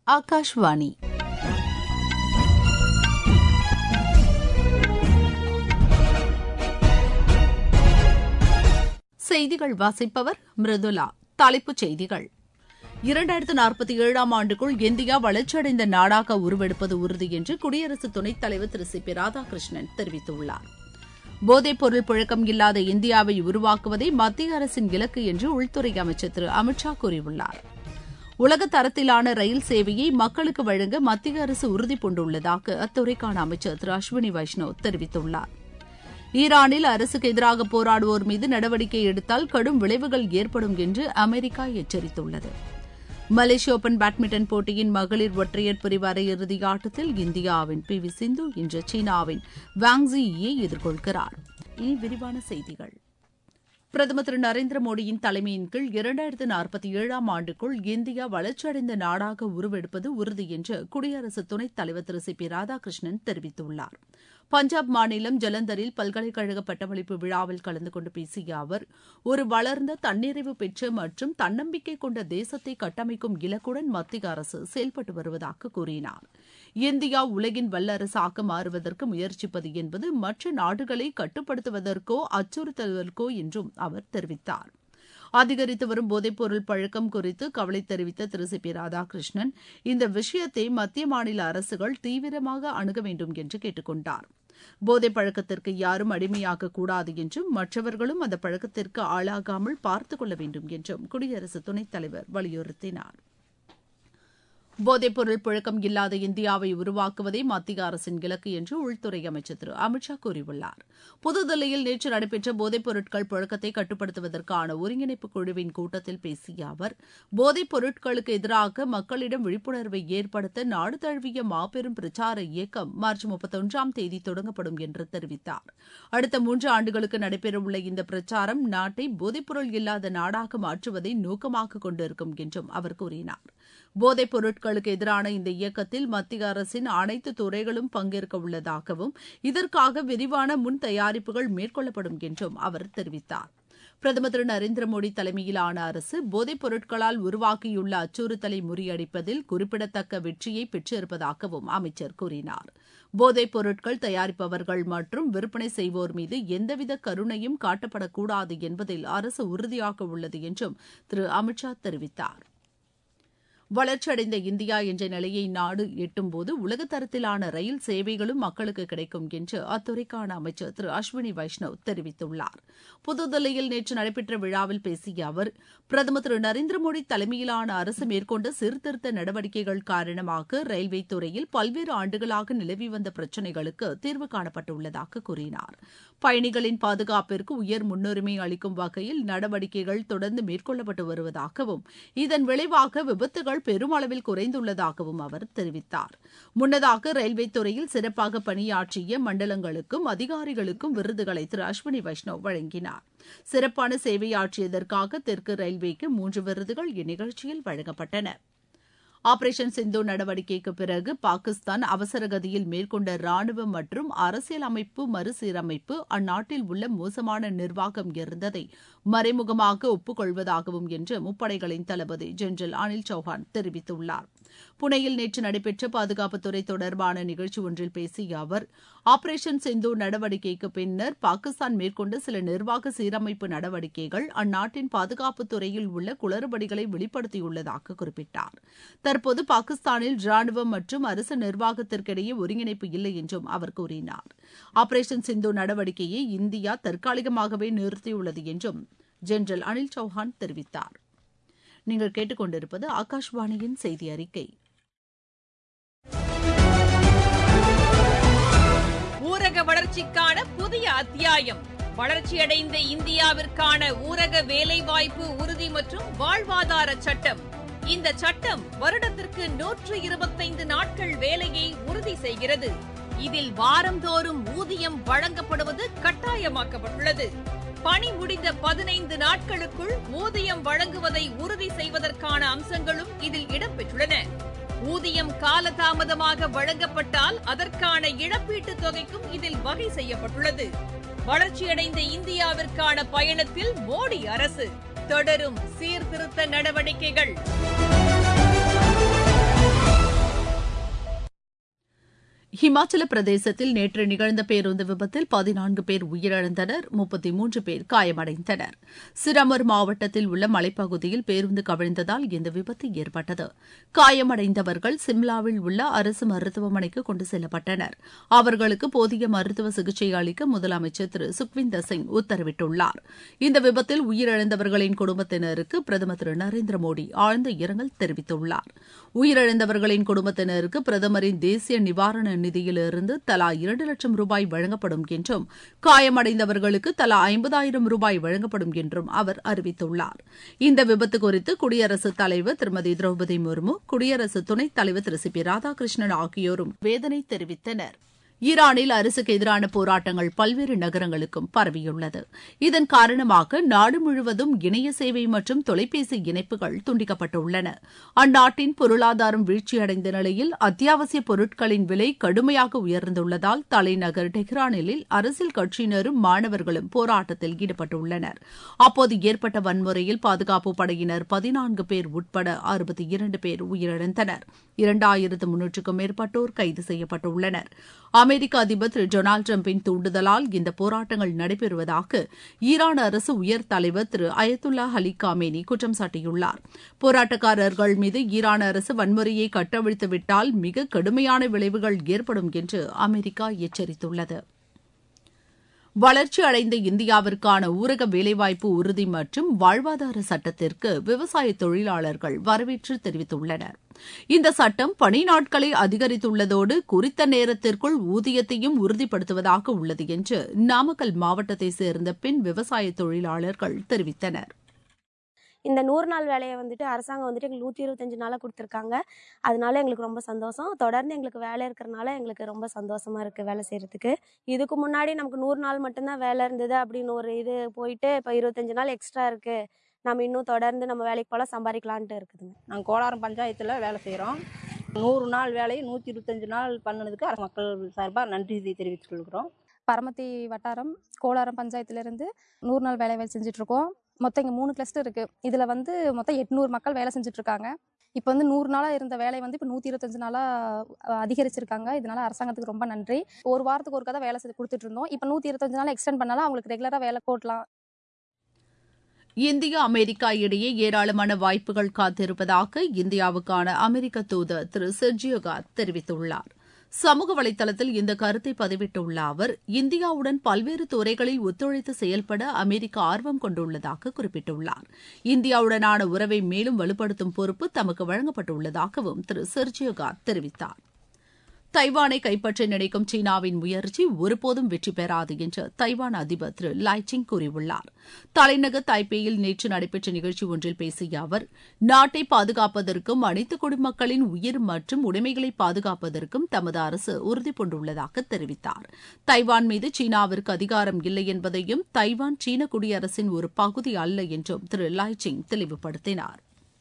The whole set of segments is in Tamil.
ஆகாஷ்வாணி செய்திகள் வாசிப்பவர் மிருதுலா தலைப்புச் செய்திகள் இரண்டாயிரத்து நாற்பத்தி ஏழாம் ஆண்டுக்குள் இந்தியா வளர்ச்சியடைந்த நாடாக உருவெடுப்பது உறுதி என்று குடியரசு துணைத் தலைவர் திரு சி பி ராதாகிருஷ்ணன் தெரிவித்துள்ளார் போதைப் பொருள் புழக்கம் இல்லாத இந்தியாவை உருவாக்குவதே மத்திய அரசின் இலக்கு என்று உள்துறை அமைச்சர் திரு அமித் ஷா கூறியுள்ளார் உலக தரத்திலான ரயில் சேவையை மக்களுக்கு வழங்க மத்திய அரசு உறுதி பூண்டுள்ளதாக அத்துறைக்கான அமைச்சர் திரு அஸ்வினி வைஷ்ணவ் தெரிவித்துள்ளார் ஈரானில் அரசுக்கு எதிராக போராடுவோர் மீது நடவடிக்கை எடுத்தால் கடும் விளைவுகள் ஏற்படும் என்று அமெரிக்கா எச்சரித்துள்ளது மலேசிய ஓபன் பேட்மிண்டன் போட்டியின் மகளிர் ஒற்றையர் பிரிவு அரையிறுதி ஆட்டத்தில் இந்தியாவின் பி வி சிந்து இன்று சீனாவின் வாங்ஸி யை எதிர்கொள்கிறார் இனி விரிவான செய்திகள் பிரதமர் திரு நரேந்திர மோடியின் தலைமையின் கீழ் இரண்டாயிரத்து நாற்பத்தி ஏழாம் ஆண்டுக்குள் இந்தியா வளர்ச்சியடைந்த நாடாக உருவெடுப்பது உறுதி என்று குடியரசு துணைத் தலைவர் திரு சி பி ராதாகிருஷ்ணன் தெரிவித்துள்ளார் பஞ்சாப் மாநிலம் ஜலந்தரில் பல்கலைக்கழக பட்டமளிப்பு விழாவில் கலந்து கொண்டு பேசிய அவர் ஒரு வளர்ந்த தன்னிறைவு பெற்ற மற்றும் தன்னம்பிக்கை கொண்ட தேசத்தை கட்டமைக்கும் இலக்குடன் மத்திய அரசு செயல்பட்டு வருவதாக கூறினார் இந்தியா உலகின் வல்லரசாக மாறுவதற்கு முயற்சிப்பது என்பது மற்ற நாடுகளை கட்டுப்படுத்துவதற்கோ அச்சுறுத்துவதற்கோ என்றும் அவர் தெரிவித்தார் அதிகரித்து வரும் போதைப்பொருள் பழக்கம் குறித்து கவலை தெரிவித்த திரு சி பி ராதாகிருஷ்ணன் இந்த விஷயத்தை மத்திய மாநில அரசுகள் தீவிரமாக அணுக வேண்டும் என்று கேட்டுக்கொண்டார் போதைப் பழக்கத்திற்கு யாரும் அடிமையாக கூடாது என்றும் மற்றவர்களும் அந்த பழக்கத்திற்கு ஆளாகாமல் பார்த்துக் கொள்ள வேண்டும் என்றும் குடியரசு துணைத் தலைவர் வலியுறுத்தினார் போதைப்பொருள் புழக்கம் இல்லாத இந்தியாவை உருவாக்குவதே மத்திய அரசின் இலக்கு என்று உள்துறை அமைச்சர் திரு அமித் ஷா கூறியுள்ளார் புதுதில்லியில் நேற்று நடைபெற்ற போதைப் பொருட்கள் புழக்கத்தை கட்டுப்படுத்துவதற்கான ஒருங்கிணைப்பு குழுவின் கூட்டத்தில் பேசிய அவர் போதைப் பொருட்களுக்கு எதிராக மக்களிடம் விழிப்புணர்வை ஏற்படுத்த நாடு தழுவிய மாபெரும் பிரச்சார இயக்கம் மார்ச் முப்பத்தொன்றாம் தேதி தொடங்கப்படும் என்று தெரிவித்தார் அடுத்த மூன்று ஆண்டுகளுக்கு நடைபெறவுள்ள இந்த பிரச்சாரம் நாட்டை போதைப்பொருள் இல்லாத நாடாக மாற்றுவதை நோக்கமாக கொண்டிருக்கும் என்றும் அவர் கூறினார் போதைப் பொருட்களுக்கு எதிரான இந்த இயக்கத்தில் மத்திய அரசின் அனைத்து துறைகளும் பங்கேற்க உள்ளதாகவும் இதற்காக விரிவான முன் தயாரிப்புகள் மேற்கொள்ளப்படும் என்றும் அவர் தெரிவித்தார் பிரதமர் திரு நரேந்திர மோடி தலைமையிலான அரசு போதைப் பொருட்களால் உருவாக்கியுள்ள அச்சுறுத்தலை முறியடிப்பதில் குறிப்பிடத்தக்க வெற்றியை பெற்றிருப்பதாகவும் அமைச்சர் கூறினார் போதைப் பொருட்கள் தயாரிப்பவர்கள் மற்றும் விற்பனை செய்வோர் மீது எந்தவித கருணையும் காட்டப்படக்கூடாது என்பதில் அரசு உறுதியாக உள்ளது என்றும் திரு அமித் ஷா தெரிவித்தார் வளர்ச்சியடைந்த இந்தியா என்ற நிலையை நாடு எட்டும்போது உலகத்தரத்திலான ரயில் சேவைகளும் மக்களுக்கு கிடைக்கும் என்று அத்துறைக்கான அமைச்சர் திரு அஸ்வினி வைஷ்ணவ் தெரிவித்துள்ளார் புதுதில்லியில் நேற்று நடைபெற்ற விழாவில் பேசிய அவர் பிரதமர் திரு நரேந்திர மோடி தலைமையிலான அரசு மேற்கொண்ட சீர்திருத்த நடவடிக்கைகள் காரணமாக ரயில்வே துறையில் பல்வேறு ஆண்டுகளாக நிலவி வந்த பிரச்சினைகளுக்கு தீர்வு காணப்பட்டுள்ளதாக கூறினார் பயணிகளின் பாதுகாப்பிற்கு உயர் முன்னுரிமை அளிக்கும் வகையில் நடவடிக்கைகள் தொடர்ந்து மேற்கொள்ளப்பட்டு வருவதாகவும் இதன் விளைவாக விபத்துகள் பெருமளவில் குறைந்துள்ளதாகவும் அவர் தெரிவித்தார் முன்னதாக ரயில்வே துறையில் சிறப்பாக பணியாற்றிய மண்டலங்களுக்கும் அதிகாரிகளுக்கும் விருதுகளை திரு அஸ்வினி வைஷ்ணவ் வழங்கினார் சிறப்பான சேவையாற்றியதற்காக தெற்கு ரயில்வேக்கு மூன்று விருதுகள் இந்நிகழ்ச்சியில் வழங்கப்பட்டன ஆபரேஷன் சிந்து நடவடிக்கைக்கு பிறகு பாகிஸ்தான் அவசரகதியில் மேற்கொண்ட ராணுவ மற்றும் அரசியல் அமைப்பு மறுசீரமைப்பு அந்நாட்டில் உள்ள மோசமான நிர்வாகம் இருந்ததை மறைமுகமாக ஒப்புக்கொள்வதாகவும் என்று முப்படைகளின் தளபதி ஜெனரல் அனில் சௌஹான் தெரிவித்துள்ளார் புனேயில் நேற்று நடைபெற்ற பாதுகாப்புத்துறை தொடர்பான நிகழ்ச்சி ஒன்றில் பேசிய அவர் ஆபரேஷன் சிந்து நடவடிக்கைக்கு பின்னர் பாகிஸ்தான் மேற்கொண்ட சில நிர்வாக சீரமைப்பு நடவடிக்கைகள் அந்நாட்டின் பாதுகாப்புத் துறையில் உள்ள குளறுபடிகளை வெளிப்படுத்தியுள்ளதாக குறிப்பிட்டார் தற்போது பாகிஸ்தானில் ராணுவம் மற்றும் அரசு நிர்வாகத்திற்கிடையே ஒருங்கிணைப்பு இல்லை என்றும் அவர் கூறினார் ஆபரேஷன் சிந்து நடவடிக்கையை இந்தியா தற்காலிகமாகவே நிறுத்தியுள்ளது என்றும் ஜெனரல் அனில் சௌஹான் தெரிவித்தார் நீங்கள் கேட்டுக்கொண்டிருப்பது ஆகாஷ்வாணியின் செய்தி அறிக்கை ஊரக வளர்ச்சிக்கான புதிய அத்தியாயம் வளர்ச்சியடைந்த இந்தியாவிற்கான ஊரக வேலைவாய்ப்பு உறுதி மற்றும் வாழ்வாதார சட்டம் இந்த சட்டம் வருடத்திற்கு நூற்று இருபத்தைந்து நாட்கள் வேலையை உறுதி செய்கிறது இதில் வாரந்தோறும் ஊதியம் வழங்கப்படுவது கட்டாயமாக்கப்பட்டுள்ளது பணி முடிந்த பதினைந்து நாட்களுக்குள் ஊதியம் வழங்குவதை உறுதி செய்வதற்கான அம்சங்களும் இதில் இடம்பெற்றுள்ளன ஊதியம் காலதாமதமாக வழங்கப்பட்டால் அதற்கான இழப்பீட்டுத் தொகைக்கும் இதில் வகை செய்யப்பட்டுள்ளது வளர்ச்சியடைந்த இந்தியாவிற்கான பயணத்தில் மோடி அரசு தொடரும் சீர்திருத்த நடவடிக்கைகள் ஹிமாச்சல பிரதேசத்தில் நேற்று நிகழ்ந்த பேருந்து விபத்தில் பதினான்கு பேர் உயிரிழந்தனர் முப்பத்தி மூன்று பேர் காயமடைந்தனர் சிரமர் மாவட்டத்தில் உள்ள மலைப்பகுதியில் பேருந்து கவிழ்ந்ததால் இந்த விபத்து ஏற்பட்டது காயமடைந்தவர்கள் சிம்லாவில் உள்ள அரசு மருத்துவமனைக்கு கொண்டு செல்லப்பட்டனர் அவர்களுக்கு போதிய மருத்துவ சிகிச்சை அளிக்க முதலமைச்சர் திரு சுக்விந்தர் சிங் உத்தரவிட்டுள்ளார் இந்த விபத்தில் உயிரிழந்தவர்களின் குடும்பத்தினருக்கு பிரதமர் திரு நரேந்திர மோடி ஆழ்ந்த இரங்கல் தெரிவித்துள்ளார் உயிரிழந்தவர்களின் குடும்பத்தினருக்கு பிரதமரின் தேசிய நிவாரண நிதியிலிருந்து தலா இரண்டு லட்சம் ரூபாய் வழங்கப்படும் என்றும் காயமடைந்தவர்களுக்கு தலா ஐம்பதாயிரம் ரூபாய் வழங்கப்படும் என்றும் அவர் அறிவித்துள்ளார் இந்த விபத்து குறித்து குடியரசுத் தலைவர் திருமதி திரௌபதி முர்மு குடியரசு துணைத் தலைவர் திரு சி பி ராதாகிருஷ்ணன் ஆகியோரும் வேதனை தெரிவித்தனர் ஈரானில் அரசுக்கு எதிரான போராட்டங்கள் பல்வேறு நகரங்களுக்கும் பரவியுள்ளது இதன் காரணமாக நாடு முழுவதும் இணைய சேவை மற்றும் தொலைபேசி இணைப்புகள் துண்டிக்கப்பட்டுள்ளன அந்நாட்டின் பொருளாதாரம் வீழ்ச்சியடைந்த நிலையில் அத்தியாவசிய பொருட்களின் விலை கடுமையாக உயர்ந்துள்ளதால் தலைநகர் டெஹ்ரானில் அரசியல் கட்சியினரும் மாணவர்களும் போராட்டத்தில் ஈடுபட்டுள்ளனர் அப்போது ஏற்பட்ட வன்முறையில் பாதுகாப்பு படையினர் பதினான்கு பேர் உட்பட அறுபத்தி இரண்டு பேர் உயிரிழந்தனர் இரண்டாயிரத்து முன்னூற்றுக்கும் மேற்பட்டோர் கைது செய்யப்பட்டுள்ளனர் அமெரிக்க அதிபர் திரு டொனால்டு டிரம்பின் தூண்டுதலால் இந்த போராட்டங்கள் நடைபெறுவதாக ஈரான் அரசு உயர் தலைவர் திரு அயத்துல்லா அலி காமேனி குற்றம் சாட்டியுள்ளார் போராட்டக்காரர்கள் மீது ஈரான் அரசு வன்முறையை கட்டவிழ்த்துவிட்டால் மிக கடுமையான விளைவுகள் ஏற்படும் என்று அமெரிக்கா எச்சரித்துள்ளது வளர்ச்சி அடைந்த இந்தியாவிற்கான ஊரக வேலைவாய்ப்பு உறுதி மற்றும் வாழ்வாதார சட்டத்திற்கு விவசாய தொழிலாளர்கள் வரவேற்று தெரிவித்துள்ளனர் இந்த சட்டம் பணி நாட்களை அதிகரித்துள்ளதோடு குறித்த நேரத்திற்குள் ஊதியத்தையும் உறுதிப்படுத்துவதாக உள்ளது என்று நாமக்கல் மாவட்டத்தை சேர்ந்த பெண் விவசாய தொழிலாளர்கள் தெரிவித்தனர் இந்த நூறு நாள் வேலையை வந்துட்டு அரசாங்கம் வந்துட்டு எங்களுக்கு நூற்றி இருபத்தஞ்சு நாளாக கொடுத்துருக்காங்க அதனால எங்களுக்கு ரொம்ப சந்தோஷம் தொடர்ந்து எங்களுக்கு வேலை இருக்கிறனால எங்களுக்கு ரொம்ப சந்தோஷமா இருக்குது வேலை செய்கிறதுக்கு இதுக்கு முன்னாடி நமக்கு நூறு நாள் மட்டும்தான் வேலை இருந்தது அப்படின்னு ஒரு இது போயிட்டு இப்போ இருபத்தஞ்சு நாள் எக்ஸ்ட்ரா இருக்குது நம்ம இன்னும் தொடர்ந்து நம்ம வேலைக்கு போல சம்பாதிக்கலான்ட்டு இருக்குதுங்க நாங்கள் கோலாரம் பஞ்சாயத்தில் வேலை செய்கிறோம் நூறு நாள் வேலையை நூற்றி இருபத்தஞ்சு நாள் பண்ணதுக்கு அரசு மக்கள் சார்பாக நன்றி தெரிவித்துக் கொள்கிறோம் பரமத்தி வட்டாரம் கோலாரம் பஞ்சாயத்துலேருந்து நூறு நாள் வேலை வேலை செஞ்சுட்ருக்கோம் மொத்தம் இங்கே மூணு கிளஸ்டர் இருக்குது இதில் வந்து மொத்தம் எட்நூறு மக்கள் வேலை செஞ்சுட்ருக்காங்க இப்போ வந்து நூறு நாளாக இருந்த வேலை வந்து இப்போ நூற்றி இருபத்தஞ்சு நாளாக அதிகரிச்சிருக்காங்க இதனால அரசாங்கத்துக்கு ரொம்ப நன்றி ஒரு வாரத்துக்கு ஒரு கதை வேலை செஞ்சு கொடுத்துட்டு இருந்தோம் இப்போ நூற்றி இருபத்தஞ்சு நாள் எக்ஸ்டெண்ட் பண்ணாலும் அவங்களுக்கு ரெகுலராக வேலை போடலாம் இந்தியா அமெரிக்கா இடையே ஏராளமான வாய்ப்புகள் காத்திருப்பதாக இந்தியாவுக்கான அமெரிக்க தூதர் திரு செர்ஜியோகார் தெரிவித்துள்ளார் சமூக வலைதளத்தில் இந்த கருத்தை பதிவிட்டுள்ள அவர் இந்தியாவுடன் பல்வேறு துறைகளில் ஒத்துழைத்து செயல்பட அமெரிக்கா ஆர்வம் கொண்டுள்ளதாக குறிப்பிட்டுள்ளார் இந்தியாவுடனான உறவை மேலும் வலுப்படுத்தும் பொறுப்பு தமக்கு வழங்கப்பட்டுள்ளதாகவும் திரு செர்ஜியோகார் தெரிவித்தார் தைவானை கைப்பற்ற நினைக்கும் சீனாவின் முயற்சி ஒருபோதும் வெற்றி பெறாது என்று தைவான் அதிபர் திரு லாய்ச்சிங் கூறியுள்ளார் தலைநகர் தைப்பேயில் நேற்று நடைபெற்ற நிகழ்ச்சி ஒன்றில் பேசிய அவர் நாட்டை பாதுகாப்பதற்கும் அனைத்து குடிமக்களின் உயிர் மற்றும் உடைமைகளை பாதுகாப்பதற்கும் தமது அரசு உறுதிபூண்டுள்ளதாக தெரிவித்தார் தைவான் மீது சீனாவிற்கு அதிகாரம் இல்லை என்பதையும் தைவான் சீன குடியரசின் ஒரு பகுதி அல்ல என்றும் திரு லாய்ச்சிங் தெளிவுபடுத்தினார்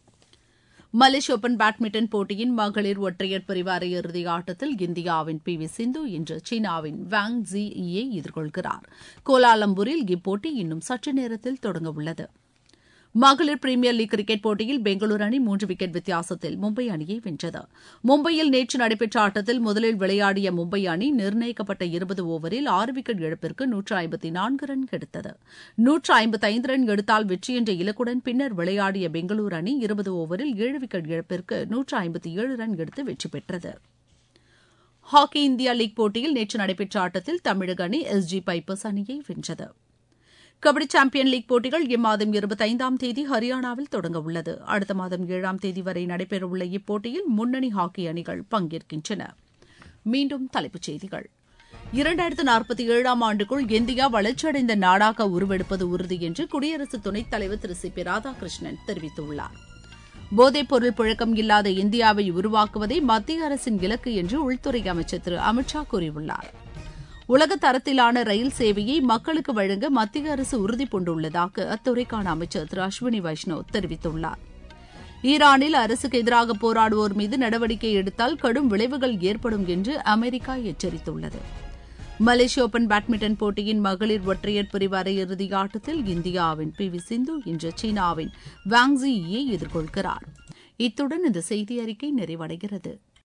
மலேசிய ஓபன் பேட்மிண்டன் போட்டியின் மகளிர் ஒற்றையர் பிரிவு அரையிறுதி ஆட்டத்தில் இந்தியாவின் பி வி சிந்து இன்று சீனாவின் வாங் ஜி யை எதிர்கொள்கிறார் கோலாலம்பூரில் இப்போட்டி இன்னும் சற்று நேரத்தில் தொடங்கவுள்ளது மகளிர் பிரீமியர் லீக் கிரிக்கெட் போட்டியில் பெங்களூரு அணி மூன்று விக்கெட் வித்தியாசத்தில் மும்பை அணியை வென்றது மும்பையில் நேற்று நடைபெற்ற ஆட்டத்தில் முதலில் விளையாடிய மும்பை அணி நிர்ணயிக்கப்பட்ட இருபது ஓவரில் ஆறு விக்கெட் இழப்பிற்கு நூற்று ஐம்பத்தி நான்கு ரன் எடுத்தது நூற்று ஐம்பத்தைந்து ரன் எடுத்தால் வெற்றி என்ற இலக்குடன் பின்னர் விளையாடிய பெங்களூரு அணி இருபது ஓவரில் ஏழு விக்கெட் இழப்பிற்கு நூற்று ஐம்பத்தி ஏழு ரன் எடுத்து வெற்றி பெற்றது ஹாக்கி இந்தியா லீக் போட்டியில் நேற்று நடைபெற்ற ஆட்டத்தில் தமிழக அணி எஸ் ஜி பைப்பர்ஸ் அணியை வென்றது கபடி சாம்பியன் லீக் போட்டிகள் இம்மாதம் இருபத்தைந்தாம் தேதி ஹரியானாவில் தொடங்க உள்ளது அடுத்த மாதம் ஏழாம் தேதி வரை நடைபெறவுள்ள இப்போட்டியில் முன்னணி ஹாக்கி அணிகள் பங்கேற்கின்றன மீண்டும் தலைப்புச் செய்திகள் இரண்டாயிரத்து நாற்பத்தி ஏழாம் ஆண்டுக்குள் இந்தியா வளர்ச்சியடைந்த நாடாக உருவெடுப்பது உறுதி என்று குடியரசு துணைத் தலைவர் திரு சி பி ராதாகிருஷ்ணன் தெரிவித்துள்ளார் போதைப் பொருள் புழக்கம் இல்லாத இந்தியாவை உருவாக்குவதே மத்திய அரசின் இலக்கு என்று உள்துறை அமைச்சர் திரு அமித்ஷா கூறியுள்ளார் உலக தரத்திலான ரயில் சேவையை மக்களுக்கு வழங்க மத்திய அரசு உறுதிபூண்டுள்ளதாக அத்துறைக்கான அமைச்சர் திரு அஸ்வினி வைஷ்ணவ் தெரிவித்துள்ளார் ஈரானில் அரசுக்கு எதிராக போராடுவோர் மீது நடவடிக்கை எடுத்தால் கடும் விளைவுகள் ஏற்படும் என்று அமெரிக்கா எச்சரித்துள்ளது மலேசிய ஓபன் பேட்மிண்டன் போட்டியின் மகளிர் ஒற்றையர் பிரிவு அரையிறுதி ஆட்டத்தில் இந்தியாவின் பி வி சிந்து இன்று சீனாவின் வாங்ஸி யை எதிர்கொள்கிறார் இத்துடன் இந்த செய்தி அறிக்கை நிறைவடைகிறது